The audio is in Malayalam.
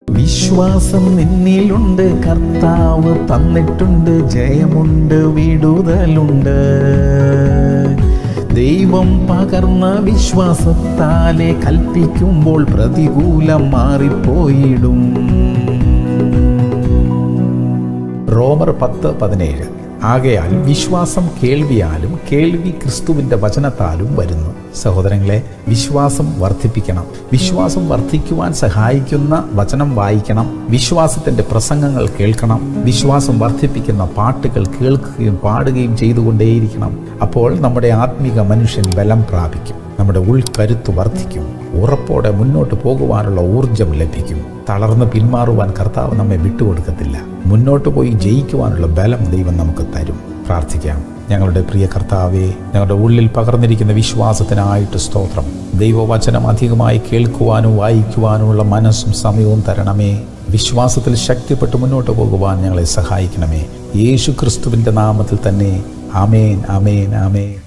വിശ്വാസം നിന്നിലുണ്ട് കർത്താവ് തന്നിട്ടുണ്ട് ജയമുണ്ട് വിടുതലുണ്ട് ദൈവം പകർന്ന വിശ്വാസത്താലെ കൽപ്പിക്കുമ്പോൾ പ്രതികൂലം മാറിപ്പോയിടും റോമർ പത്ത് പതിനേഴ് ആകയാൽ വിശ്വാസം കേൾവിയാലും കേൾവി ക്രിസ്തുവിന്റെ വചനത്താലും വരുന്നു സഹോദരങ്ങളെ വിശ്വാസം വർദ്ധിപ്പിക്കണം വിശ്വാസം വർദ്ധിക്കുവാൻ സഹായിക്കുന്ന വചനം വായിക്കണം വിശ്വാസത്തിന്റെ പ്രസംഗങ്ങൾ കേൾക്കണം വിശ്വാസം വർദ്ധിപ്പിക്കുന്ന പാട്ടുകൾ കേൾക്കുകയും പാടുകയും ചെയ്തുകൊണ്ടേയിരിക്കണം അപ്പോൾ നമ്മുടെ ആത്മീക മനുഷ്യൻ ബലം പ്രാപിക്കും നമ്മുടെ ഉൾക്കരുത്ത് വർദ്ധിക്കും ഉറപ്പോടെ മുന്നോട്ട് പോകുവാനുള്ള ഊർജം ലഭിക്കും തളർന്ന് പിന്മാറുവാൻ കർത്താവ് നമ്മെ വിട്ടുകൊടുക്കത്തില്ല മുന്നോട്ട് പോയി ജയിക്കുവാനുള്ള ബലം ദൈവം നമുക്ക് തരും പ്രാർത്ഥിക്കാം ഞങ്ങളുടെ പ്രിയ കർത്താവെ ഞങ്ങളുടെ ഉള്ളിൽ പകർന്നിരിക്കുന്ന വിശ്വാസത്തിനായിട്ട് സ്തോത്രം ദൈവവചനം അധികമായി കേൾക്കുവാനും വായിക്കുവാനുമുള്ള മനസ്സും സമയവും തരണമേ വിശ്വാസത്തിൽ ശക്തിപ്പെട്ട് മുന്നോട്ട് പോകുവാൻ ഞങ്ങളെ സഹായിക്കണമേ യേശു ക്രിസ്തുവിൻ്റെ നാമത്തിൽ തന്നെ ആമേൻ ആമേൻ ആമേൻ